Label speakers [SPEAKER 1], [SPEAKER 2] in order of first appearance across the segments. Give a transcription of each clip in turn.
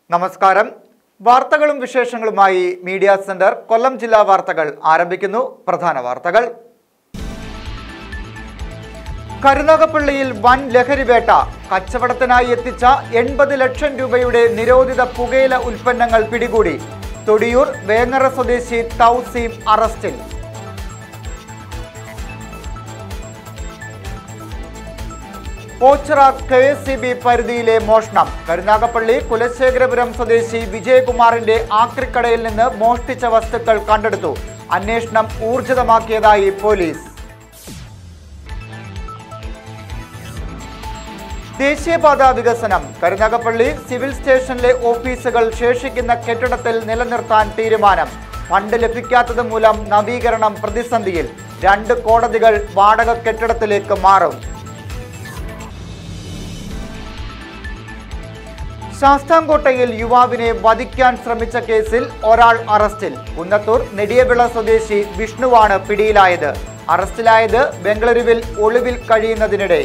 [SPEAKER 1] നമസ്കാരം വാർത്തകളും വിശേഷങ്ങളുമായി മീഡിയ സെന്റർ കൊല്ലം ജില്ലാ വാർത്തകൾ ആരംഭിക്കുന്നു പ്രധാന വാർത്തകൾ കരുനാഗപ്പള്ളിയിൽ വൻ ലഹരിവേട്ട കച്ചവടത്തിനായി എത്തിച്ച എൺപത് ലക്ഷം രൂപയുടെ നിരോധിത പുകയില ഉൽപ്പന്നങ്ങൾ പിടികൂടി തൊടിയൂർ വേങ്ങര സ്വദേശി തൗസീം അറസ്റ്റിൽ Ochira K S C B പരിധിയിലെ മോഷണം കരുനാഗപ്പള്ളി കുലശേഖരപുരം സ്വദേശി വിജയകുമാറിന്റെ ആക്രിക്കടയിൽ നിന്ന് മോഷ്ടിച്ച വസ്തുക്കൾ കണ്ടെടുത്തു അന്വേഷണം ഊർജിതമാക്കിയതായി പോലീസ് ദേശീയപാത വികസനം കരുനാഗപ്പള്ളി സിവിൽ സ്റ്റേഷനിലെ ഓഫീസുകൾ ശേഷിക്കുന്ന കെട്ടിടത്തിൽ നിലനിർത്താൻ തീരുമാനം ഫണ്ട് ലഭിക്കാത്തത് മൂലം നവീകരണം പ്രതിസന്ധിയിൽ രണ്ട് കോടതികൾ വാടക കെട്ടിടത്തിലേക്ക് മാറും ശാസ്താംകോട്ടയിൽ യുവാവിനെ വധിക്കാൻ ശ്രമിച്ച കേസിൽ ഒരാൾ അറസ്റ്റിൽ കുന്നത്തൂർ നെടിയവിള സ്വദേശി വിഷ്ണുവാണ് പിടിയിലായത് അറസ്റ്റിലായത് ബംഗളൂരുവിൽ ഒളിവിൽ കഴിയുന്നതിനിടെ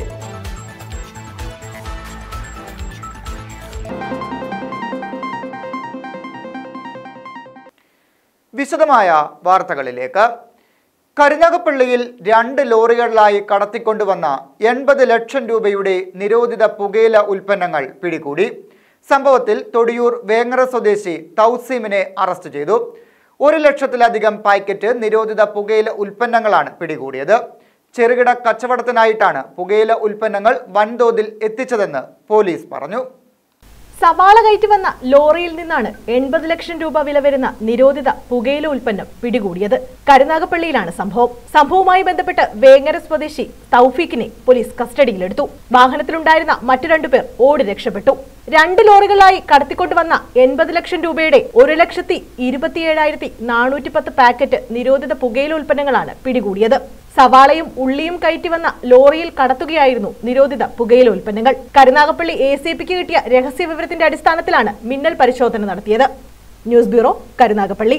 [SPEAKER 1] വിശദമായ വാർത്തകളിലേക്ക് കരുനാഗപ്പള്ളിയിൽ രണ്ട് ലോറികളിലായി കടത്തിക്കൊണ്ടുവന്ന എൺപത് ലക്ഷം രൂപയുടെ നിരോധിത പുകയില ഉൽപ്പന്നങ്ങൾ പിടികൂടി സംഭവത്തിൽ തൊടിയൂർ വേങ്ങര സ്വദേശി തൗസീമിനെ അറസ്റ്റ് ചെയ്തു ഒരു ലക്ഷത്തിലധികം പാക്കറ്റ് നിരോധിത പുകയില ഉൽപ്പന്നങ്ങളാണ് പിടികൂടിയത് ചെറുകിട കച്ചവടത്തിനായിട്ടാണ് പുകയില ഉൽപ്പന്നങ്ങൾ വൻതോതിൽ എത്തിച്ചതെന്ന് പോലീസ് പറഞ്ഞു
[SPEAKER 2] സവാള കയറ്റി വന്ന ലോറിയിൽ നിന്നാണ് എൺപത് ലക്ഷം രൂപ വില വരുന്ന നിരോധിത പുകയില ഉൽപ്പന്നം പിടികൂടിയത് കരുനാഗപ്പള്ളിയിലാണ് സംഭവം സംഭവവുമായി ബന്ധപ്പെട്ട് വേങ്ങര സ്വദേശി തൗഫീഖിനെ പോലീസ് കസ്റ്റഡിയിലെടുത്തു വാഹനത്തിലുണ്ടായിരുന്ന മറ്റു രണ്ടുപേർ ഓടി രക്ഷപ്പെട്ടു രണ്ട് ലോറികളായി കടത്തിക്കൊണ്ടുവന്ന എൺപത് ലക്ഷം രൂപയുടെ ഒരു ലക്ഷത്തി ഇരുപത്തിയേഴായിരത്തി നാനൂറ്റി പത്ത് പാക്കറ്റ് നിരോധിത പുകയില ഉൽപ്പന്നങ്ങളാണ് പിടികൂടിയത് സവാളയും ഉള്ളിയും കയറ്റി വന്ന ലോറിയിൽ കടത്തുകയായിരുന്നു നിരോധിത പുകയില ഉൽപ്പന്നങ്ങൾ കരുനാഗപ്പള്ളി എ സി പിക്ക് കിട്ടിയ രഹസ്യ വിവരത്തിന്റെ അടിസ്ഥാനത്തിലാണ് മിന്നൽ പരിശോധന നടത്തിയത് news bureau Karunagappally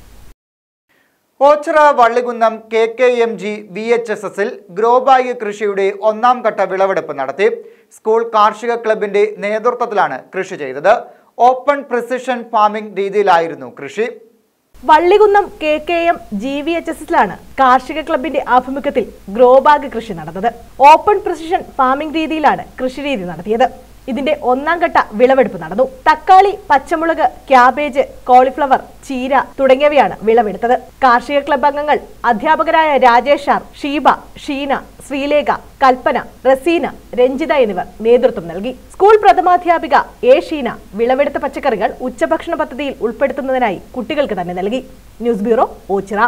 [SPEAKER 1] Ochira Vallikunnam K K M G V H S എസിൽ ഗ്രോ ബാഗ് കൃഷിയുടെ ഒന്നാം ഘട്ട വിളവെടുപ്പ് നടത്തി സ്കൂൾ കാർഷിക ക്ലബിന്റെ നേതൃത്വത്തിലാണ് കൃഷി ചെയ്തത് ഓപ്പൺ പ്രിസിഷൻ ഫാമിംഗ് രീതിയിലായിരുന്നു കൃഷി
[SPEAKER 2] Vallikunnam K K M G V H S എസിലാണ് കാർഷിക ക്ലബിന്റെ ആഭിമുഖ്യത്തിൽ ഗ്രോ ബാഗ് കൃഷി നടന്നത് ഓപ്പൺ പ്രിസിഷൻ ഫാമിംഗ് രീതിയിലാണ് കൃഷിരീതി നടത്തിയത് ഇതിന്റെ ഒന്നാം ഘട്ട വിളവെടുപ്പ് നടന്നു തക്കാളി പച്ചമുളക് ക്യാബേജ് കോളിഫ്ലവർ ചീര തുടങ്ങിയവയാണ് വിളവെടുത്തത് കാർഷിക ക്ലബ് അംഗങ്ങൾ അധ്യാപകരായ രാജേഷ് ആർ ഷീബ ഷീന ശ്രീലേഖ കൽപ്പന റസീന രഞ്ജിത എന്നിവർ നേതൃത്വം നൽകി സ്കൂൾ പ്രഥമാധ്യാപിക എ ഷീന വിളവെടുത്ത പച്ചക്കറികൾ ഉച്ചഭക്ഷണ പദ്ധതിയിൽ ഉൾപ്പെടുത്തുന്നതിനായി കുട്ടികൾക്ക് തന്നെ നൽകി news bureau Ochira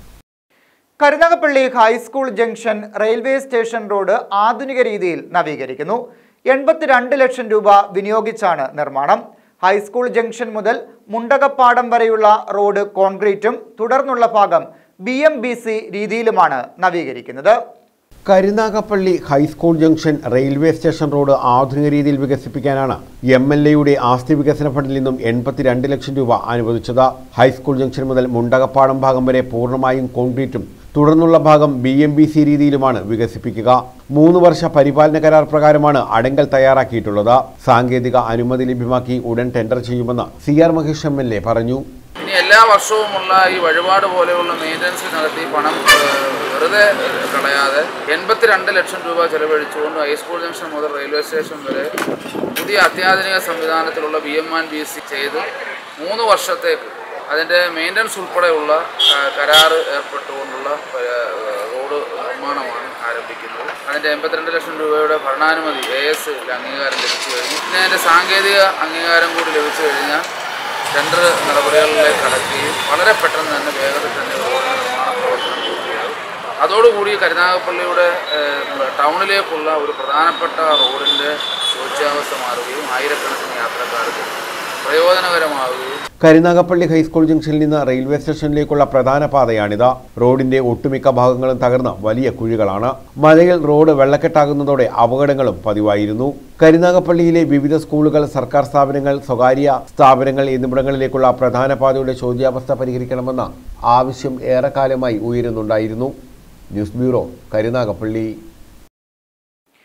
[SPEAKER 1] Karunagappally high school junction railway station road ആധുനിക രീതിയിൽ നവീകരിക്കുന്നു എൺപത്തിരണ്ട് ലക്ഷം രൂപ വിനിയോഗിച്ചാണ് നിർമ്മാണം ഹൈസ്കൂൾ ജംഗ്ഷൻ മുതൽ മുണ്ടകപ്പാടം വരെയുള്ള റോഡ് കോൺക്രീറ്റും തുടർന്നുള്ള ഭാഗം ബി എം ബി സി രീതിയിലുമാണ് നവീകരിക്കുന്നത്
[SPEAKER 3] Karunagappally high school junction railway station road ആധുനിക രീതിയിൽ വികസിപ്പിക്കാനാണ് എം എൽ എയുടെ ആസ്തി വികസന ഫണ്ടിൽ നിന്നും എൺപത്തിരണ്ട് ലക്ഷം രൂപ അനുവദിച്ചത് ഹൈസ്കൂൾ ജംഗ്ഷൻ മുതൽ മുണ്ടകപ്പാടം ഭാഗം വരെ പൂർണ്ണമായും കോൺക്രീറ്റും തുടർന്നുള്ള ഭാഗം ബി എം ബി സി രീതിയിലുമാണ് വികസിപ്പിക്കുക മൂന്ന് വർഷ പരിപാലന കരാർ പ്രകാരമാണ് അടങ്കൽ തയ്യാറാക്കിയിട്ടുള്ളത് സാങ്കേതിക അനുമതി ലഭ്യമാക്കി ഉടൻ ടെൻഡർ ചെയ്യുമെന്ന് C R Mahesh M L A പറഞ്ഞു
[SPEAKER 4] ഇനി എല്ലാ വർഷവുമുള്ള ഈ വഴിപാട് പോലെയുള്ള മെയിൻ്റനൻസ് നടത്തി പണം ഏഹ്, വെറുതെ കളയാതെ എൺപത്തിരണ്ട് ലക്ഷം രൂപ ചെലവഴിച്ചുകൊണ്ട് ഹൈസ്കൂൾ ജംഗ്ഷൻ മുതൽ റെയിൽവേ സ്റ്റേഷൻ വരെ പുതിയ അത്യാധുനിക സംവിധാനത്തിലുള്ള B M and B C ചെയ്ത് മൂന്ന് വർഷത്തേക്ക് അതിൻ്റെ മെയിൻ്റനൻസ് ഉൾപ്പെടെയുള്ള ആ, കരാറ് ഏർപ്പെട്ടുകൊണ്ടുള്ള ഏഹ്, റോഡ് നിർമ്മാണമാണ് ആരംഭിക്കുന്നത് അതിൻ്റെ എൺപത്തിരണ്ട് ലക്ഷം രൂപയുടെ ഭരണാനുമതി എ എസ് അംഗീകാരം ലഭിച്ചു കഴിഞ്ഞു പിന്നെ അതിൻ്റെ സാങ്കേതിക അംഗീകാരം കൂടി ലഭിച്ചു കഴിഞ്ഞാൽ ടെൻഡർ നടപടികളിലേക്ക് കടക്കുകയും വളരെ പെട്ടെന്ന് തന്നെ വേഗത്തിൽ തന്നെ റോഡ് നിർമ്മാണ പ്രവർത്തനം പൂർത്തിയാകും അതോടുകൂടി കരുനാഗപ്പള്ളിയുടെ ഏഹ്, ടൗണിലേക്കുള്ള ഒരു പ്രധാനപ്പെട്ട റോഡിൻ്റെ ശോച്യാവസ്ഥ മാറുകയും ആയിരക്കണക്കിന് യാത്രക്കാർക്ക് പ്രയോജനകരമാവുകയും
[SPEAKER 3] കരുനാഗപ്പള്ളി ഹൈസ്കൂൾ ജംഗ്ഷനിൽ നിന്ന് റെയിൽവേ സ്റ്റേഷനിലേക്കുള്ള പ്രധാന പാതയാണിത് റോഡിന്റെ ഒട്ടുമിക്ക ഭാഗങ്ങളും തകർന്ന് വലിയ കുഴികളാണ് മഴയിൽ റോഡ് വെള്ളക്കെട്ടാകുന്നതോടെ അപകടങ്ങളും പതിവായിരുന്നു കരുനാഗപ്പള്ളിയിലെ വിവിധ സ്കൂളുകൾ സർക്കാർ സ്ഥാപനങ്ങൾ സ്വകാര്യ സ്ഥാപനങ്ങൾ എന്നിവിടങ്ങളിലേക്കുള്ള പ്രധാന പാതയുടെ ശോച്യാവസ്ഥ പരിഹരിക്കണമെന്ന ആവശ്യം ഏറെക്കാലമായി ഉയരുന്നുണ്ടായിരുന്നു news bureau Karunagappally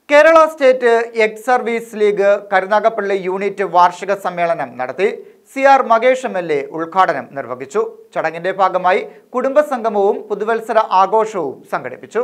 [SPEAKER 1] Kerala state ex service league Karunagappally unit വാർഷിക സമ്മേളനം നടത്തി C R Makesh M L A ഉദ്ഘാടനം നിർവഹിച്ചു ചടങ്ങിന്റെ ഭാഗമായി കുടുംബസംഗമവും പുതുവത്സര ആഘോഷവും സംഘടിപ്പിച്ചു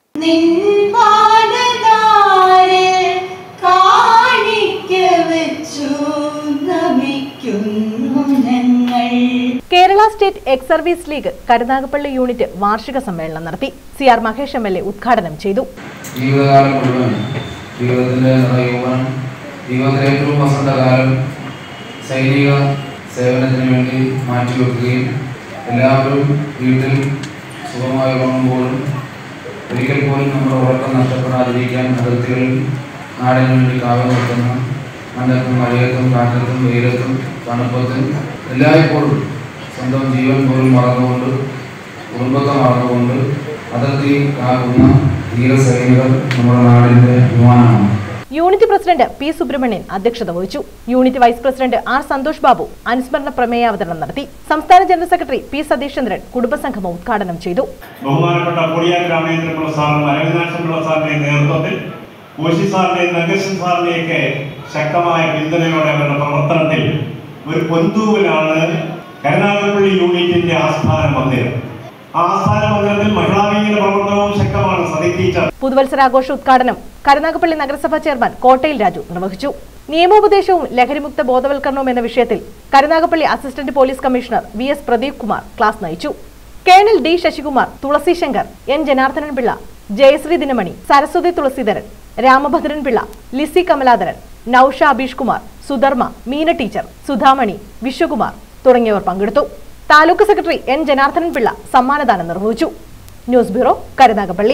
[SPEAKER 5] നിൻപാദതാരെ കാണിക്ക വെച്ചു നമിക്കുന്നു ഞങ്ങൾ
[SPEAKER 2] Kerala state ex service league Karunagappally unit വാർഷിക സമ്മേളനം നടത്തി C R Mahesh M L A ഉദ്ഘാടനം ചെയ്തു
[SPEAKER 4] ജീവിതകാലം മുഴുവൻ ജീവിതത്തിൻ്റെ യൗവനം ജീവിതത്തിലെ ഏറ്റവും വസന്ത കാലം സൈനിക സേവനത്തിന് വേണ്ടി മാറ്റിവെക്കുകയും എല്ലാവരും വീട്ടിൽ സുഖമായി ഉറങ്ങുമ്പോഴും ഒരിക്കൽ പോലും നമ്മുടെ ഉറക്കം നഷ്ടപ്പെടാതിരിക്കാൻ അതിർത്തികളിൽ നാടിന് വേണ്ടി കാവൽ നിർത്തുന്ന മണ്ണത്തും മഴയത്തും കാറ്റത്തും വെയിലത്തും തണുപ്പത്തും എല്ലായ്പ്പോഴും സ്വന്തം ജീവൻ പോലും മറന്നുകൊണ്ട് കുടുംബത്തെ മറന്നുകൊണ്ട് അതിർത്തി കാക്കുന്ന ധീര സൈനികർ നമ്മുടെ നാടിൻ്റെ അഭിമാനമാണ്
[SPEAKER 2] യൂണിറ്റ് പ്രസിഡന്റ് പി സുബ്രഹ്മണ്യൻ അധ്യക്ഷത വഹിച്ചു unit vice president R Santhosh Babu അനുസ്മരണ പ്രമേയാവതരണം നടത്തി സംസ്ഥാന ജനറൽ സെക്രട്ടറി പി സതീഷ്ചന്ദ്രൻ കുടുംബസംഗമം ഉദ്ഘാടനം ചെയ്തു
[SPEAKER 6] ബഹുമാനപ്പെട്ട പൊടിയാൻ രാമേന്ദ്രപിള്ള സാറും അരവിന്ദാക്ഷൻ പിള്ള സാറിന്റെയും നേതൃത്വത്തിൽ കോശി സാറിന്റെയും നഗേശൻ സാറിന്റെയൊക്കെ ശക്തമായ പിന്തുണയോടെ അവരുടെ പ്രവർത്തനത്തിൽ ഒരു പൊന്തൂവിലാണ് കരുനാഗപ്പള്ളി യൂണിറ്റിന്റെ ആസ്ഥാന മന്ദിരം ആ ആസ്ഥാന മന്ദിരത്തിൽ മഹിളാ വിംഗിന്റെ പ്രവർത്തനവും ശക്തമാണ് സതി ടീച്ചർ
[SPEAKER 2] പുതുവത്സരാഘോഷ ഉദ്ഘാടനം കരുനാഗപ്പള്ളി നഗരസഭാ ചെയർമാൻ കോട്ടയിൽ രാജു നിർവഹിച്ചു നിയമോപദേശവും ലഹരിമുക്ത ബോധവൽക്കരണവും എന്ന വിഷയത്തിൽ Karunagappally assistant police commissioner V S Pradeep Kumar class നയിച്ചു colonel D Sasikumar Thulasi Shankar N Janardhanan Pillai Jayasree Dinamani Saraswathi Thulaseedharan Ramabhadran Pillai Lissy Kamaladharan Nousha Abeesh Kumar Sudharma Meena teacher Sudhamani Viswakumar തുടങ്ങിയവർ പങ്കെടുത്തു താലൂക്ക് സെക്രട്ടറി എൻ ജനാർദ്ദനൻ പിള്ള സമ്മാനദാനം നിർവഹിച്ചു news bureau Karunagappally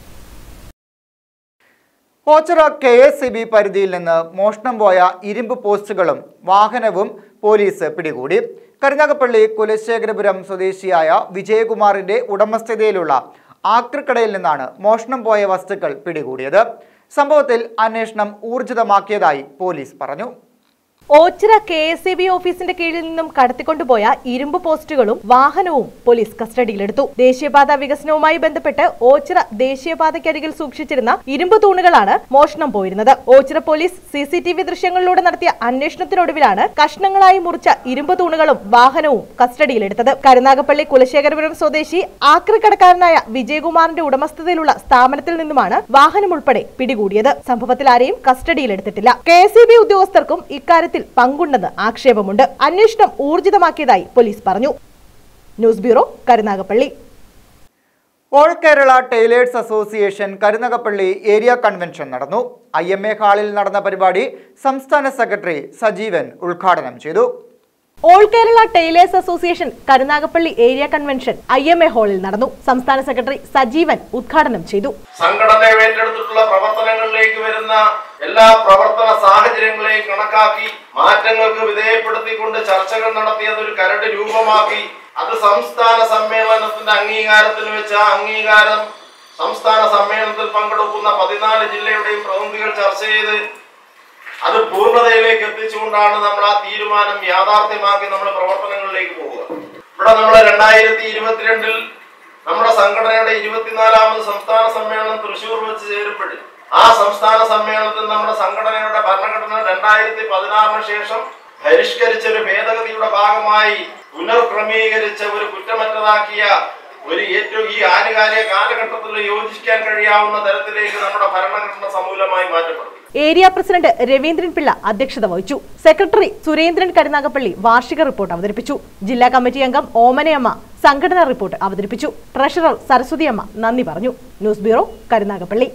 [SPEAKER 1] Ochira K S C B പരിധിയിൽ നിന്ന് മോഷണം പോയ ഇരുമ്പ് പോസ്റ്റുകളും വാഹനവും പോലീസ് പിടികൂടി കരുനാഗപ്പള്ളി കുലശേഖരപുരം സ്വദേശിയായ വിജയകുമാറിന്റെ ഉടമസ്ഥതയിലുള്ള ആക്രിക്കടയിൽ നിന്നാണ് മോഷണം പോയ വസ്തുക്കൾ പിടികൂടിയത് സംഭവത്തിൽ അന്വേഷണം ഊർജിതമാക്കിയതായി പോലീസ് പറഞ്ഞു
[SPEAKER 2] Ochira K S A B ഓഫീസിന്റെ കീഴിൽ നിന്നും കടത്തിക്കൊണ്ടുപോയ ഇരുമ്പ് പോസ്റ്റുകളും വാഹനവും പോലീസ് കസ്റ്റഡിയിലെടുത്തു ദേശീയപാത വികസനവുമായി ബന്ധപ്പെട്ട് ഓച്ചിറ ദേശീയപാതയ്ക്കരികിൽ സൂക്ഷിച്ചിരുന്ന ഇരുമ്പ് തൂണുകളാണ് മോഷണം പോയിരുന്നത് Ochira police C C T V ദൃശ്യങ്ങളിലൂടെ നടത്തിയ അന്വേഷണത്തിനൊടുവിലാണ് കഷ്ണങ്ങളായി മുറിച്ച ഇരുമ്പ് തൂണുകളും വാഹനവും കസ്റ്റഡിയിലെടുത്തത് കരുനാഗപ്പള്ളി കുലശേഖരപുരം സ്വദേശി ആക്രിക്കടക്കാരനായ വിജയകുമാറിന്റെ ഉടമസ്ഥതയിലുള്ള സ്ഥാപനത്തിൽ നിന്നുമാണ് വാഹനം ഉൾപ്പെടെ പിടികൂടിയത് സംഭവത്തിൽ ആരെയും കസ്റ്റഡിയിലെടുത്തിട്ടില്ല കെ എസ് ഉദ്യോഗസ്ഥർക്കും ഇക്കാര്യത്തിൽ പങ്കുണ്ടെന്ന് ആക്ഷേപമുണ്ട് അന്വേഷണം ഊർജിതമാക്കിയതായി പോലീസ് പറഞ്ഞു news bureau Karunagappally
[SPEAKER 1] all Kerala tailors association Karunagappally area convention നടന്നു ഐ എം എ ഹാളിൽ നടന്ന പരിപാടി സംസ്ഥാന സെക്രട്ടറി സജീവൻ ഉദ്ഘാടനം ചെയ്തു
[SPEAKER 2] all Kerala tailors association Karunagappally area convention I M A ഹാളിൽ നടന്നു സംസ്ഥാന സെക്രട്ടറി സജീവൻ ഉദ്ഘാടനം ചെയ്തു
[SPEAKER 7] സംഘടന ഏറ്റെടുത്തിട്ടുള്ള പ്രവർത്തനങ്ങളിലേക്ക് വരുന്ന എല്ലാ പ്രവർത്തന സാഹചര്യങ്ങളെയും കണക്കാക്കി മാറ്റങ്ങൾക്ക് വിധേയപ്പെടുത്തിക്കൊണ്ട് ചർച്ചകൾ നടത്തി അതൊരു കരട് രൂപമാക്കി അത് സംസ്ഥാന സമ്മേളനത്തിന്റെ അംഗീകാരത്തിന് വെച്ച ആ അംഗീകാരം സംസ്ഥാന സമ്മേളനത്തിൽ പങ്കെടുക്കുന്ന പതിനാല് ജില്ലയുടെയും പ്രതിനിധികൾ ചർച്ച ചെയ്ത് അത് പൂർണ്ണതയിലേക്ക് എത്തിച്ചുകൊണ്ടാണ് നമ്മൾ ആ തീരുമാനം യാഥാർത്ഥ്യമാക്കി നമ്മുടെ പ്രവർത്തനങ്ങളിലേക്ക് പോവുക ഇവിടെ നമ്മൾ രണ്ടായിരത്തി ഇരുപത്തിരണ്ടിൽ നമ്മുടെ സംഘടനയുടെ ഇരുപത്തിനാലാമത് സംസ്ഥാന സമ്മേളനം തൃശൂർ വെച്ച് ചേരുമ്പോൾ ആ സംസ്ഥാന സമ്മേളനത്തിൽ നമ്മുടെ സംഘടനയുടെ ഭരണഘടന രണ്ടായിരത്തി പതിനാറിന് ശേഷം പരിഷ്കരിച്ച ഒരു ഭേദഗതിയുടെ ഭാഗമായി പുനർക്രമീകരിച്ച ഒരു കുറ്റമറ്റതാക്കിയ ഒരു ഏറ്റവും ഈ ആനുകാലിക കാലഘട്ടത്തിൽ യോജിക്കാൻ കഴിയാവുന്ന തരത്തിലേക്ക് നമ്മുടെ ഭരണഘടന സമൂലമായി മാറ്റപ്പെടും
[SPEAKER 2] ഏരിയ പ്രസിഡന്റ് രവീന്ദ്രൻ പിള്ള അധ്യക്ഷത വഹിച്ചു സെക്രട്ടറി സുരേന്ദ്രൻ കരുനാഗപ്പള്ളി വാർഷിക റിപ്പോർട്ട് അവതരിപ്പിച്ചു ജില്ലാ കമ്മിറ്റി അംഗം ഓമനയമ്മ സംഘടനാ റിപ്പോർട്ട് അവതരിപ്പിച്ചു ട്രഷറർ സരസ്വതിയമ്മ നന്ദി പറഞ്ഞു ന്യൂസ് ബ്യൂറോ കരുനാഗപ്പള്ളി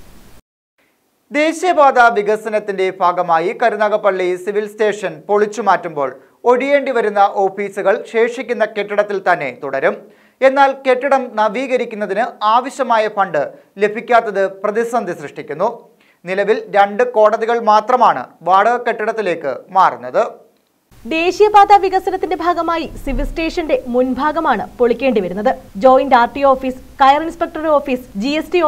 [SPEAKER 1] ദേശീയപാത വികസനത്തിന്റെ ഭാഗമായി കരുനാഗപ്പള്ളി സിവിൽ സ്റ്റേഷൻ പൊളിച്ചു മാറ്റുമ്പോൾ ഒഴിയേണ്ടി വരുന്ന ഓഫീസുകൾ ശേഷിക്കുന്ന കെട്ടിടത്തിൽ തന്നെ തുടരും എന്നാൽ കെട്ടിടം നവീകരിക്കുന്നതിന് ആവശ്യമായ ഫണ്ട് ലഭിക്കാത്തത് പ്രതിസന്ധി സൃഷ്ടിക്കുന്നു നിലവിൽ രണ്ട് കോടതികൾ മാത്രമാണ് വാടക കെട്ടിടത്തിലേക്ക് മാറുന്നത്
[SPEAKER 2] ദേശീയപാത വികസനത്തിന്റെ ഭാഗമായി സിവിൽ സ്റ്റേഷന്റെ മുൻഭാഗമാണ് പൊളിക്കേണ്ടി വരുന്നത് ജോയിന്റ് ആർ ടി ഓഫീസ് കയർ ഇൻസ്പെക്ടറുടെ office G S T office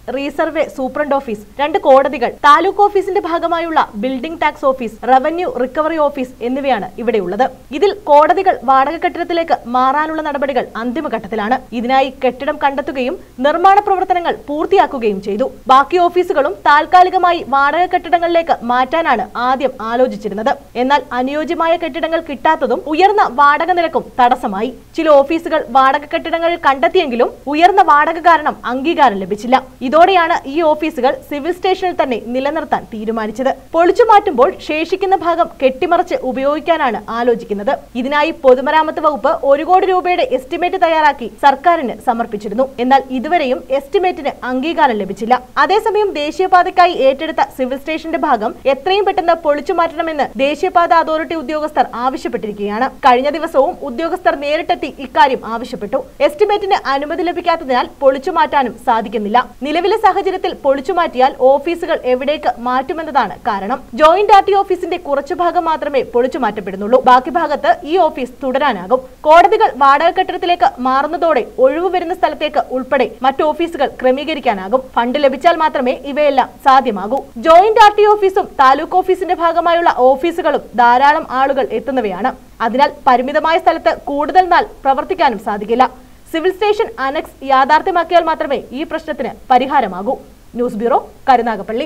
[SPEAKER 2] resurvey superintendent office രണ്ട് കോടതികൾ താലൂക്ക് ഓഫീസിന്റെ ഭാഗമായുള്ള building tax office revenue recovery office എന്നിവയാണ് ഇവിടെയുള്ളത് ഇതിൽ കോടതികൾ വാടക കെട്ടിടത്തിലേക്ക് മാറാനുള്ള നടപടികൾ അന്തിമഘട്ടത്തിലാണ് ഇതിനായി കെട്ടിടം കണ്ടെത്തുകയും നിർമ്മാണ പ്രവർത്തനങ്ങൾ പൂർത്തിയാക്കുകയും ചെയ്തു ബാക്കി ഓഫീസുകളും താൽക്കാലികമായി വാടക കെട്ടിടങ്ങളിലേക്ക് മാറ്റാനാണ് ആദ്യം ആലോചിച്ചിരുന്നത് എന്നാൽ അനുയോജ്യമായ കെട്ടിടങ്ങൾ കിട്ടാത്തതും ഉയർന്ന വാടക നിരക്കും തടസ്സമായി ചില ഓഫീസുകൾ വാടക കെട്ടിടങ്ങളിൽ കണ്ടെത്തിയെങ്കിലും ഉയർന്ന വാടക കാരണം അംഗീകാരം ലഭിച്ചില്ല ഇതോടെയാണ് ഈ ഓഫീസുകൾ സിവിൽ സ്റ്റേഷനിൽ തന്നെ നിലനിർത്താൻ തീരുമാനിച്ചത് പൊളിച്ചു മാറ്റുമ്പോൾ ശേഷിക്കുന്ന ഭാഗം കെട്ടിമറിച്ച് ഉപയോഗിക്കാനാണ് ആലോചിക്കുന്നത് ഇതിനായി പൊതുമരാമത്ത് വകുപ്പ് ഒരു കോടി രൂപയുടെ എസ്റ്റിമേറ്റ് തയ്യാറാക്കി സർക്കാരിന് സമർപ്പിച്ചിരുന്നു എന്നാൽ ഇതുവരെയും എസ്റ്റിമേറ്റിന് അംഗീകാരം ലഭിച്ചില്ല അതേസമയം ദേശീയപാതയ്ക്കായി ഏറ്റെടുത്ത സിവിൽ സ്റ്റേഷന്റെ ഭാഗം എത്രയും പെട്ടെന്ന് പൊളിച്ചു മാറ്റണമെന്ന് ദേശീയപാത അതോറിറ്റി ഉദ്യോഗസ്ഥർ ആവശ്യപ്പെട്ടിരിക്കുകയാണ് കഴിഞ്ഞ ദിവസവും ഉദ്യോഗസ്ഥർ നേരിട്ടെത്തി ഇക്കാര്യം ആവശ്യപ്പെട്ടു എസ്റ്റിമേറ്റിന് അനുമതി ലഭിക്കാത്തതിനാൽ പൊളിച്ചു മാറ്റാനും സാധിക്കുന്നില്ല നിലവിലെ സാഹചര്യത്തിൽ പൊളിച്ചു മാറ്റിയാൽ ഓഫീസുകൾ എവിടേക്ക് മാറ്റുമെന്നതാണ് കാരണം ജോയിന്റ് ആർ ടി ഓഫീസിന്റെ കുറച്ചു ഭാഗം മാത്രമേ പൊളിച്ചു മാറ്റപ്പെടുന്നുള്ളൂ ബാക്കി ഭാഗത്ത് ഈ ഓഫീസ് തുടരാനാകും കോടതികൾ വാടക കെട്ടിടത്തിലേക്ക് മാറുന്നതോടെ ഒഴിവ് വരുന്ന സ്ഥലത്തേക്ക് ഉൾപ്പെടെ മറ്റ് ഓഫീസുകൾ ക്രമീകരിക്കാനാകും ഫണ്ട് ലഭിച്ചാൽ മാത്രമേ ഇവയെല്ലാം സാധ്യമാകൂ ജോയിന്റ് ആർ ടി ഓഫീസും താലൂക്ക് ഓഫീസിന്റെ ഭാഗമായുള്ള ഓഫീസുകളും ധാരാളം ആളുകൾ എത്തുന്നവയാണ് അതിനാൽ പരിമിതമായ സ്ഥലത്ത് കൂടുതൽ നാൾ പ്രവർത്തിക്കാനും സാധിക്കില്ല സിവിൽ സ്റ്റേഷൻ അനക്സ് യാഥാർത്ഥ്യമാക്കിയാൽ മാത്രമേ ഈ പ്രശ്നത്തിന് പരിഹാരമാകൂ ന്യൂസ് ബ്യൂറോ കരുനാഗപ്പള്ളി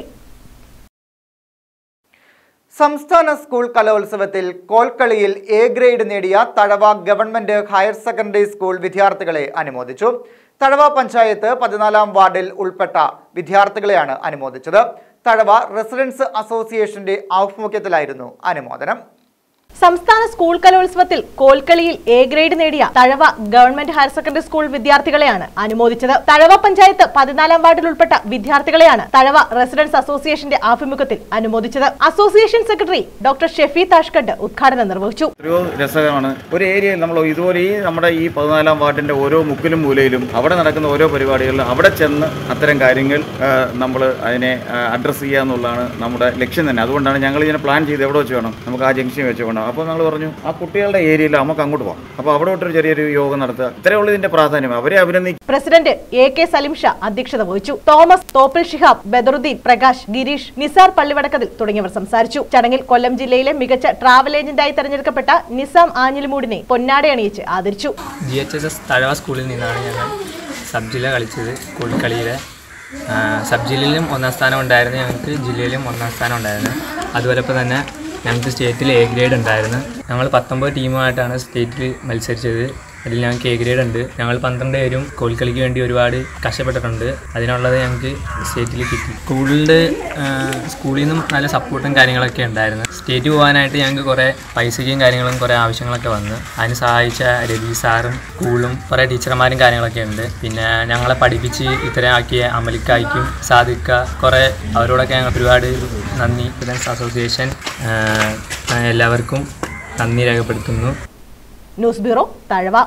[SPEAKER 1] സംസ്ഥാന സ്കൂൾ കലോത്സവത്തിൽ കോൽക്കളിയിൽ എ ഗ്രേഡ് നേടിയ Thazhava government higher secondary school വിദ്യാർത്ഥികളെ അനുമോദിച്ചു തഴവ പഞ്ചായത്ത് പതിനാലാം വാർഡിൽ ഉൾപ്പെട്ട വിദ്യാർത്ഥികളെയാണ് അനുമോദിച്ചത് തഴവ റെസിഡൻസ് അസോസിയേഷന്റെ ആഭിമുഖ്യത്തിലായിരുന്നു അനുമോദനം
[SPEAKER 2] സംസ്ഥാന സ്കൂൾ കലോത്സവത്തിൽ കോൽക്കളിയിൽ എ ഗ്രേഡ് നേടിയ Thazhava government higher secondary school വിദ്യാർത്ഥികളെയാണ് അനുമോദിച്ചത് തഴവ പഞ്ചായത്ത് പതിനാലാം വാർഡിൽ ഉൾപ്പെട്ട വിദ്യാർത്ഥികളെയാണ് തഴവ റെസിഡൻസ് അസോസിയേഷന്റെ ആഭിമുഖ്യത്തിൽ അനുമോദിച്ചത് association secretary doctor Shefi Tashkad ഉദ്ഘാടനം നിർവഹിച്ചു
[SPEAKER 8] എത്രയോ രസകരമാണ് ഒരു ഏരിയയിൽ നമ്മൾ ഇതുപോലെ ഈ നമ്മുടെ ഈ പതിനാലാം വാർഡിൻ്റെ ഓരോ മുക്കിലും മൂലയിലും അവിടെ നടക്കുന്ന ഓരോ പരിപാടികളിലും അവിടെ ചെന്ന് അത്തരം കാര്യങ്ങൾ നമ്മൾ അതിനെ അഡ്രസ്സ് ചെയ്യുക എന്നുള്ളതാണ് നമ്മുടെ ലക്ഷ്യം തന്നെ അതുകൊണ്ടാണ് ഞങ്ങൾ ഇതിനെ പ്ലാൻ ചെയ്ത് എവിടെ വെച്ച് വേണം നമുക്ക് ആ ജംഗ്ഷൻ വെച്ച് വേണം അപ്പോൾ നമ്മൾ പറഞ്ഞു ആ കുട്ടികളുടെ ഏരിയയിൽ നമുക്ക് അങ്ങോട്ട് പോകാം അപ്പോൾ അവിടെ തൊട്ടൊരു ചെറിയൊരു യോഗം നടത്തുക ഇത്രയുള്ള ഇതിൻ്റെ പ്രാധാന്യം അവരെ അഭിനന്ദിക്കുക
[SPEAKER 2] president A K Salim Shah അധ്യക്ഷത വഹിച്ചു തോമസ് തോപ്പിൽ ഷിഹാബ് ബദറുദ്ദീൻ പ്രകാശ് ഗിരീഷ് നിസാർ പള്ളിവടക്കതിൽ തുടങ്ങിയവർ സംസാരിച്ചു ചടങ്ങിൽ കൊല്ലം ജില്ലയിലെ മികച്ച ട്രാവൽ ഏജന്റായി തെരഞ്ഞെടുക്കപ്പെട്ട നിസാം ആഞ്ഞിലിമൂടിനെ പൊന്നാട അണിയിച്ച് ആദരിച്ചു
[SPEAKER 9] G H S S Thazhava സ്കൂളിൽ നിന്നാണ് ഞങ്ങൾ സബ് ജില്ല കളിച്ചത് കോഴിക്കളിയിലെ സബ് ജില്ലയിലും ഒന്നാം സ്ഥാനം ഉണ്ടായിരുന്നു ഞങ്ങൾക്ക് ജില്ലയിലും ഒന്നാം സ്ഥാനം ഉണ്ടായിരുന്നു അതുപോലെ ഇപ്പോൾ തന്നെ ഞങ്ങൾക്ക് സ്റ്റേറ്റിൽ എ ഗ്രേഡ് ഉണ്ടായിരുന്നു ഞങ്ങൾ പത്തൊമ്പത് ടീമുമായിട്ടാണ് സ്റ്റേറ്റിൽ മത്സരിച്ചത് അതിൽ ഞങ്ങൾക്ക് എ ഗ്രേഡ് ഉണ്ട് ഞങ്ങൾ പന്ത്രണ്ട് പേരും കോൽക്കളിക്ക് വേണ്ടി ഒരുപാട് കഷ്ടപ്പെട്ടിട്ടുണ്ട് അതിനുള്ളത് ഞങ്ങൾക്ക് സ്റ്റേറ്റിൽ കിട്ടി സ്കൂളിൻ്റെ സ്കൂളിൽ നിന്നും നല്ല സപ്പോർട്ടും കാര്യങ്ങളൊക്കെ ഉണ്ടായിരുന്നു സ്റ്റേറ്റ് പോകാനായിട്ട് ഞങ്ങൾക്ക് കുറേ പൈസയ്ക്കും കാര്യങ്ങളും കുറേ ആവശ്യങ്ങളൊക്കെ വന്ന് അതിന് സഹായിച്ച രവി സാറും സ്കൂളും കുറേ ടീച്ചർമാരും കാര്യങ്ങളൊക്കെ ഉണ്ട് പിന്നെ ഞങ്ങളെ പഠിപ്പിച്ച് ഇത്രയും ആക്കിയ അമലിക്കായ്ക്കും സാധിക്ക കുറേ അവരോടൊക്കെ ഞങ്ങൾ ഒരുപാട് നന്ദി സ്റ്റുഡൻസ് അസോസിയേഷൻ എല്ലാവർക്കും നന്ദി രേഖപ്പെടുത്തുന്നു
[SPEAKER 2] news bureau Thazhava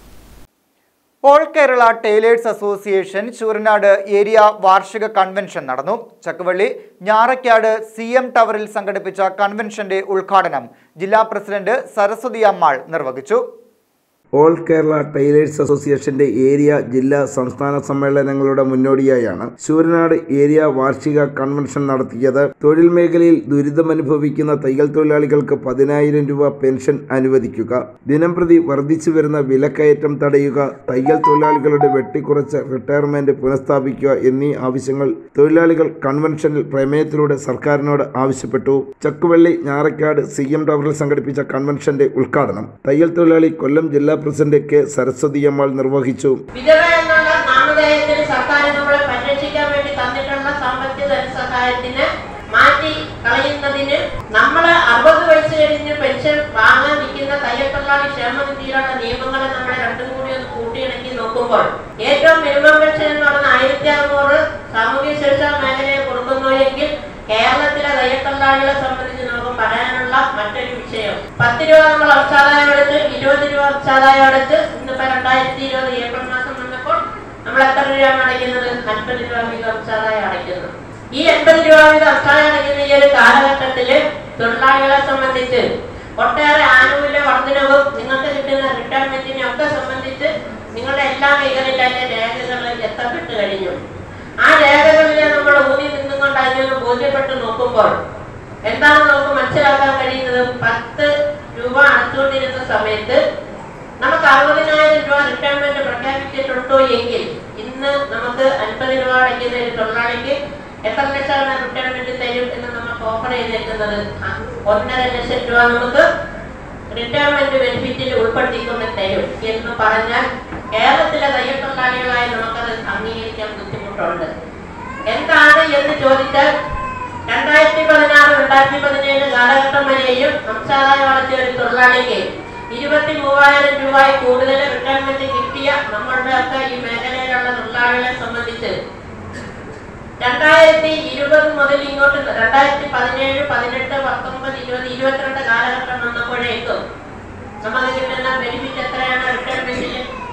[SPEAKER 1] all Kerala tailors association Chooranad area വാർഷിക കൺവെൻഷൻ നടന്നു ചക്കുവള്ളി ഞാറയ്ക്കാട് സി എം ടവറിൽ സംഘടിപ്പിച്ച കൺവെൻഷന്റെ ഉദ്ഘാടനം ജില്ലാ പ്രസിഡന്റ് സരസ്വതി അമ്മാൾ നിർവഹിച്ചു
[SPEAKER 10] ഓൾ കേരള ടൈലേഴ്സ് അസോസിയേഷന്റെ ഏരിയ ജില്ലാ സംസ്ഥാന സമ്മേളനങ്ങളുടെ മുന്നോടിയായാണ് ശൂരനാട് ഏരിയ വാർഷിക കൺവെൻഷൻ നടത്തിയത് തൊഴിൽ മേഖലയിൽ ദുരിതമനുഭവിക്കുന്ന തയ്യൽ തൊഴിലാളികൾക്ക് പതിനായിരം രൂപ പെൻഷൻ അനുവദിക്കുക ദിനംപ്രതി വർദ്ധിച്ചു വരുന്ന വിലക്കയറ്റം തടയുക തയ്യൽ തൊഴിലാളികളുടെ വെട്ടിക്കുറച്ച റിട്ടയർമെന്റ് പുനഃസ്ഥാപിക്കുക എന്നീ ആവശ്യങ്ങൾ തൊഴിലാളികൾ കൺവെൻഷനിൽ പ്രമേയത്തിലൂടെ സർക്കാരിനോട് ആവശ്യപ്പെട്ടു ചക്കുവള്ളി ഞാറക്കാട് സി എം ടവറിൽ സംഘടിപ്പിച്ച കൺവെൻഷന്റെ ഉദ്ഘാടനം തയ്യൽ തൊഴിലാളി കൊല്ലം ജില്ലാ പ്രസിഡന്റ് കെ സരസ്വതി അമ്മാൾ നിർവഹിച്ചു
[SPEAKER 11] വിധവ എന്നുള്ള നാമധേയത്തിൽ സർക്കാർ നമ്മളെ പരിരക്ഷിക്കാൻ വേണ്ടി തന്നിട്ടുള്ള സാമ്പത്തിക ധനസഹായത്തിന് മാറ്റി കളയുന്നതിന് നമ്മൾ അറുപത് വയസ്സ് കഴിഞ്ഞ് പെൻഷൻ വാങ്ങാൻ നിൽക്കുന്ന തയ്യൽത്തൊഴിലാളി ക്ഷേമനിധിയിലുള്ള നിയമങ്ങളെ നമ്മൾ രണ്ടും കൂടി ഒന്ന് കൂട്ടിയിണക്കി നോക്കുമ്പോൾ ഏറ്റവും മിനിമം പെൻഷൻ എന്ന് പറയുന്ന ആയിരത്തി അറുന്നൂറ് സാമൂഹ്യ സുരക്ഷാ മേഖലയെ കൊടുക്കുന്നുവെങ്കിൽ കേരളത്തിലെ തയ്യൽത്തൊഴിലാളികളെ സംബന്ധിച്ച് നമുക്ക് പറയാനുള്ള മറ്റൊരു വിഷയം പത്ത് രൂപ നമ്മൾ അർച്ചാദായം എടുത്ത് ഇരുപത് രൂപ അർച്ചാദായം എടുത്ത് ഇന്നിപ്പോ രണ്ടായിരത്തി ഇരുപത് ഏപ്രിൽ മാസം വന്നപ്പോൾ നമ്മൾ എത്ര രൂപയാണ് അടയ്ക്കുന്നത് അൻപത് രൂപ വീതം അർച്ചാദായം അടയ്ക്കുന്നു ഈ എൺപത് രൂപ വീതം അർച്ചാദായം അടയ്ക്കുന്ന ഈ ഒരു കാലഘട്ടത്തില് തൊഴിലാളികളെ സംബന്ധിച്ച് ഒട്ടേറെ ആനുകൂല്യ വർധനവും നിങ്ങൾക്ക് കിട്ടുന്ന റിട്ടയർമെന്റിനെ ഒക്കെ സംബന്ധിച്ച് നിങ്ങളുടെ എല്ലാ മേഖലയിലെ രേഖകൾ എത്തപ്പെട്ട് കഴിഞ്ഞു ആ രേഖകളിലെ നമ്മൾ ഊന്നി നിന്നും കൊണ്ട് അതിനൊന്ന് ബോധ്യപ്പെട്ട് നോക്കുമ്പോൾ എന്താണ് നമുക്ക് മനസ്സിലാക്കാൻ കഴിയുന്നത് പത്ത് രൂപ അടച്ചുകൊണ്ടിരുന്ന സമയത്ത് നമുക്ക് അറുപതിനായിരം രൂപ റിട്ടയർമെന്റ് പ്രഖ്യാപിച്ചിട്ടുണ്ടോ എങ്കിൽ ഇന്ന് നമുക്ക് അൻപത് രൂപ അടയ്ക്കുന്ന ഒരു തൊഴിലാളിക്ക് എത്ര ലക്ഷമാണ് റിട്ടയർമെന്റ് തരും എന്ന് നമുക്ക് ഓഫർ ചെയ്തേക്കുന്നത് ആ, ഒന്നര ലക്ഷം രൂപ നമുക്ക് റിട്ടയർമെന്റ് ബെനിഫിറ്റിൽ ഉൾപ്പെടുത്തിക്കൊണ്ട് തരും എന്ന് പറഞ്ഞാൽ കേരളത്തിലെ തയ്യൽ തൊഴിലാളികളായി നമുക്കത് അംഗീകരിക്കാൻ ബുദ്ധിമുട്ടുണ്ട് എന്താണ് എന്ന് ചോദിച്ചാൽ രണ്ടായിരത്തി പതിനാറ് രണ്ടായിരത്തി പതിനേഴ് കാലഘട്ടം വരെയും സംസ്ഥാനമായി വളർത്തിയ ഒരു തൊഴിലാളിക്ക് ഇരുപത്തി മൂവായിരം രൂപയിൽ കൂടുതൽ റിട്ടയർമെന്റ് കിട്ടിയ നമ്മളുടെ ഒക്കെ ഈ മേഖലയിലുള്ള തൊഴിലാളികളെ സംബന്ധിച്ച് രണ്ടായിരത്തി ഇരുപത് മുതൽ ഇങ്ങോട്ട് രണ്ടായിരത്തി പതിനേഴ് പതിനെട്ട് പത്തൊമ്പത് ഇരുപത് ഇരുപത്തിരണ്ട് കാലഘട്ടം വന്നപ്പോഴേക്കും നമുക്ക് കിട്ടുന്ന ബെനിഫിറ്റ് എത്രയാണ് റിട്ടയർമെന്റിൽ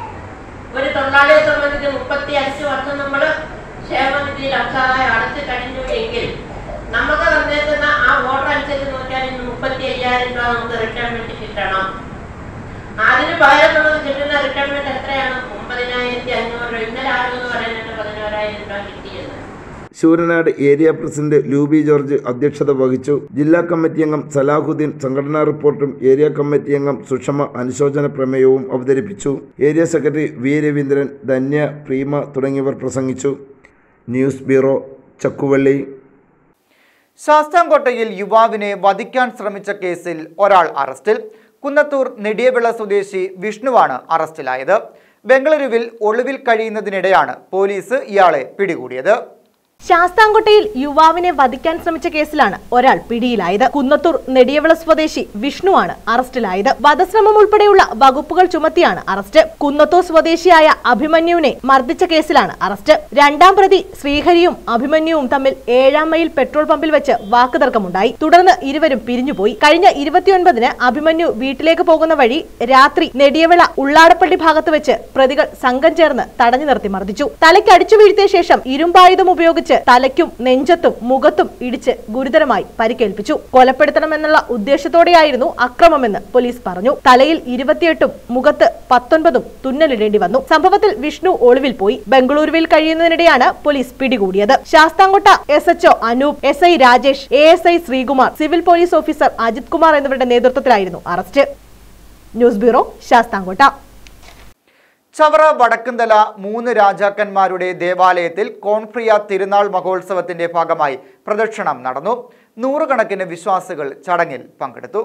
[SPEAKER 11] ഒരു തൊഴിലാളിയെ സംബന്ധിച്ച് മുപ്പത്തി അഞ്ച് വർഷം നമ്മൾ ക്ഷേമനിധിയിൽ അംശാദായം അടച്ചു കഴിഞ്ഞു എങ്കിൽ നമുക്ക് തന്നേക്കുന്ന ആ ഓർഡർ അനുസരിച്ച് നോക്കിയാൽ ഇന്ന് മുപ്പത്തി അയ്യായിരം രൂപ നമുക്ക് റിട്ടയർമെന്റ് കിട്ടണം അതിന് പകരം നമുക്ക് കിട്ടുന്ന റിട്ടയർമെന്റ് എത്രയാണ് ഒമ്പതിനായിരത്തി അഞ്ഞൂറ് രൂപ ഇന്നലെ ആരെന്ന് പറയുന്നുണ്ട് പതിനോരായിരം രൂപ കിട്ടിയെന്ന്
[SPEAKER 10] Sooranad area president Luby George അധ്യക്ഷത വഹിച്ചു ജില്ലാ കമ്മിറ്റി അംഗം സലാഹുദ്ദീൻ സംഘടനാ റിപ്പോർട്ടും ഏരിയ കമ്മിറ്റി അംഗം സുഷമ അനുശോചന പ്രമേയവും അവതരിപ്പിച്ചു area secretary V Raveendran Dhanya Preema തുടങ്ങിയവർ പ്രസംഗിച്ചു ന്യൂസ് ബ്യൂറോ ചക്കുവള്ളി
[SPEAKER 1] ശാസ്താംകോട്ടയിൽ യുവാവിനെ വധിക്കാൻ ശ്രമിച്ച കേസിൽ ഒരാൾ അറസ്റ്റിൽ കുന്നത്തൂർ നെടിയവിള സ്വദേശി വിഷ്ണുവാണ് അറസ്റ്റിലായത് ബംഗളൂരുവിൽ ഒളിവിൽ കഴിയുന്നതിനിടെയാണ് പോലീസ് ഇയാളെ പിടികൂടിയത്
[SPEAKER 2] ശാസ്താംകോട്ടയിൽ യുവാവിനെ വധിക്കാൻ ശ്രമിച്ച കേസിലാണ് ഒരാൾ പിടിയിലായത് കുന്നത്തൂർ നെടിയവിള സ്വദേശി വിഷ്ണുവാണ് അറസ്റ്റിലായത് വധശ്രമം ഉൾപ്പെടെയുള്ള വകുപ്പുകൾ ചുമത്തിയാണ് അറസ്റ്റ് കുന്നത്തൂർ സ്വദേശിയായ അഭിമന്യുവിനെ മർദ്ദിച്ച കേസിലാണ് അറസ്റ്റ് രണ്ടാം പ്രതി ശ്രീഹരിയും അഭിമന്യുവും തമ്മിൽ ഏഴാം മൈൽ പെട്രോൾ പമ്പിൽ വെച്ച് വാക്കുതർക്കമുണ്ടായി തുടർന്ന് ഇരുവരും പിരിഞ്ഞുപോയി കഴിഞ്ഞ ഇരുപത്തിയൊൻപതിന് അഭിമന്യു വീട്ടിലേക്ക് പോകുന്ന വഴി രാത്രി നെടിയവിള ഉള്ളാടപ്പള്ളി ഭാഗത്ത് വെച്ച് പ്രതികൾ സംഘം ചേർന്ന് തടഞ്ഞു നിർത്തി മർദ്ദിച്ചു തലയ്ക്ക് അടിച്ചു വീഴ്ത്തിയ ശേഷം ഇരുമ്പായുധം ഉപയോഗിച്ച് തലയ്ക്കും നെഞ്ചത്തും മുഖത്തും ഇടിച്ച് ഗുരുതരമായി പരിക്കേൽപ്പിച്ചു കൊലപ്പെടുത്തണമെന്നുള്ള ഉദ്ദേശത്തോടെയായിരുന്നു അക്രമമെന്ന് പോലീസ് പറഞ്ഞു തലയിൽ ഇരുപത്തിയെട്ടും മുഖത്ത് പത്തൊൻപതും തുന്നലിടേണ്ടി വന്നു സംഭവത്തിൽ വിഷ്ണു ഒളിവിൽ പോയി ബംഗളൂരുവിൽ കഴിയുന്നതിനിടെയാണ് പോലീസ് പിടികൂടിയത് Sasthamkotta S H O Anoop S I Rajesh A S I Sreekumar civil police officer Ajith Kumar എന്നിവരുടെ നേതൃത്വത്തിലായിരുന്നു arrest news bureau Sasthamkotta
[SPEAKER 1] Chavara Vadakkumthala മൂന്ന് രാജാക്കന്മാരുടെ ദേവാലയത്തിൽ കോൺഫ്രിയ തിരുനാൾ മഹോത്സവത്തിന്റെ ഭാഗമായി പ്രദക്ഷിണം നടന്നു നൂറുകണക്കിന് വിശ്വാസികൾ ചടങ്ങിൽ പങ്കെടുത്തു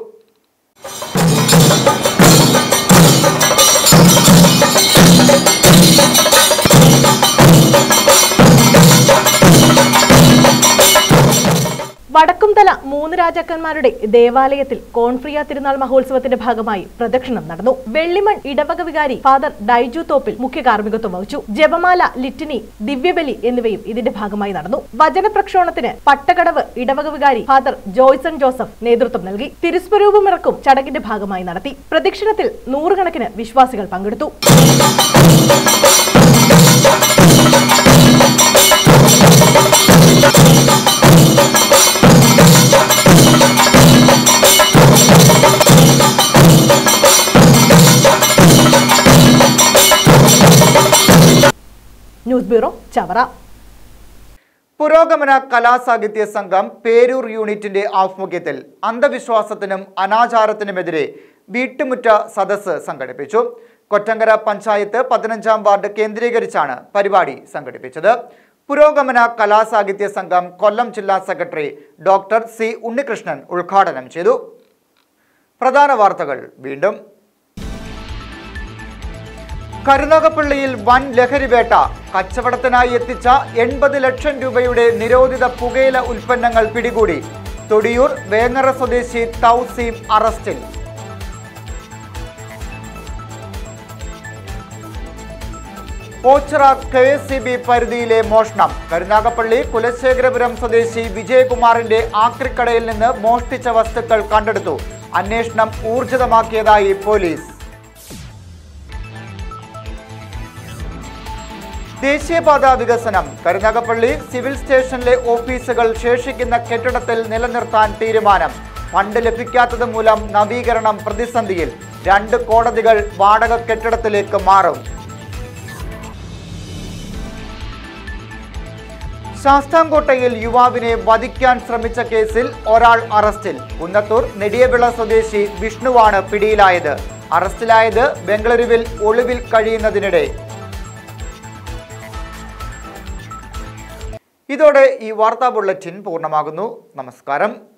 [SPEAKER 2] വടക്കുംതല മൂന്ന് രാജാക്കന്മാരുടെ ദേവാലയത്തിൽ കോൺഫ്രിയ തിരുനാൾ മഹോത്സവത്തിന്റെ ഭാഗമായി പ്രദക്ഷിണം നടന്നു വെള്ളിമൺ ഇടവക വികാരി ഫാദർ ഡൈജു തോപ്പിൽ മുഖ്യ കാർമ്മികത്വം വഹിച്ചു ജപമാല ലിറ്റിനി ദിവ്യബലി എന്നിവയും ഇതിന്റെ ഭാഗമായി നടന്നു വചന പ്രക്ഷോണത്തിന് പട്ടകടവ് ഇടവക വികാരി ഫാദർ ജോയ്സൺ ജോസഫ് നേതൃത്വം നൽകി തിരുസ്വരൂപമിറക്കും ചടങ്ങിന്റെ ഭാഗമായി നടത്തി പ്രദക്ഷിണത്തിൽ നൂറുകണക്കിന് വിശ്വാസികൾ പങ്കെടുത്തു ന്യൂസ് ബ്യൂറോ ചവറ
[SPEAKER 1] പുരോഗമന കലാസാഹിത്യ സംഘം പേരൂർ യൂണിറ്റിന്റെ ആഭിമുഖ്യത്തിൽ അന്ധവിശ്വാസത്തിനും അനാചാരത്തിനുമെതിരെ വീട്ടുമുറ്റ സദസ്സ് സംഘടിപ്പിച്ചു കൊറ്റങ്കര പഞ്ചായത്ത് പതിനഞ്ചാം വാർഡ് കേന്ദ്രീകരിച്ചാണ് പരിപാടി സംഘടിപ്പിച്ചത് പുരോഗമന കലാസാഹിത്യ സംഘം കൊല്ലം ജില്ലാ സെക്രട്ടറി ഡോക്ടർ സി ഉണ്ണികൃഷ്ണൻ ഉദ്ഘാടനം ചെയ്തു പ്രധാന വാർത്തകൾ വീണ്ടും കരുനാഗപ്പള്ളിയിൽ വൻ ലഹരിവേട്ട കച്ചവടത്തിനായി എത്തിച്ച എൺപത് ലക്ഷം രൂപയുടെ നിരോധിത പുകയില ഉൽപ്പന്നങ്ങൾ പിടികൂടി തൊടിയൂർ വേങ്ങര സ്വദേശി തൗസീം അറസ്റ്റിൽ Ochira K S C B പരിധിയിലെ മോഷണം കരുനാഗപ്പള്ളി കുലശേഖരപുരം സ്വദേശി വിജയകുമാറിന്റെ ആക്രിക്കടയിൽ നിന്ന് മോഷ്ടിച്ച വസ്തുക്കൾ കണ്ടെടുത്തു അന്വേഷണം ഊർജിതമാക്കിയതായി പോലീസ് ദേശീയപാത വികസനം കരുനാഗപ്പള്ളി സിവിൽ സ്റ്റേഷനിലെ ഓഫീസുകൾ ശേഷിക്കുന്ന കെട്ടിടത്തിൽ നിലനിർത്താൻ തീരുമാനം ഫണ്ട് ലഭിക്കാത്തത് മൂലം നവീകരണം പ്രതിസന്ധിയിൽ രണ്ട് കോടതികൾ വാടക കെട്ടിടത്തിലേക്ക് മാറും ശാസ്താംകോട്ടയിൽ യുവാവിനെ വധിക്കാൻ ശ്രമിച്ച കേസിൽ ഒരാൾ അറസ്റ്റിൽ കുന്നത്തൂർ നെടിയവിള സ്വദേശി വിഷ്ണുവാണ് പിടിയിലായത് അറസ്റ്റിലായത് ബംഗളൂരുവിൽ ഒളിവിൽ കഴിയുന്നതിനിടെ ഇതോടെ ഈ വാർത്താ ബുള്ളറ്റിൻ പൂർണ്ണമാകുന്നു നമസ്കാരം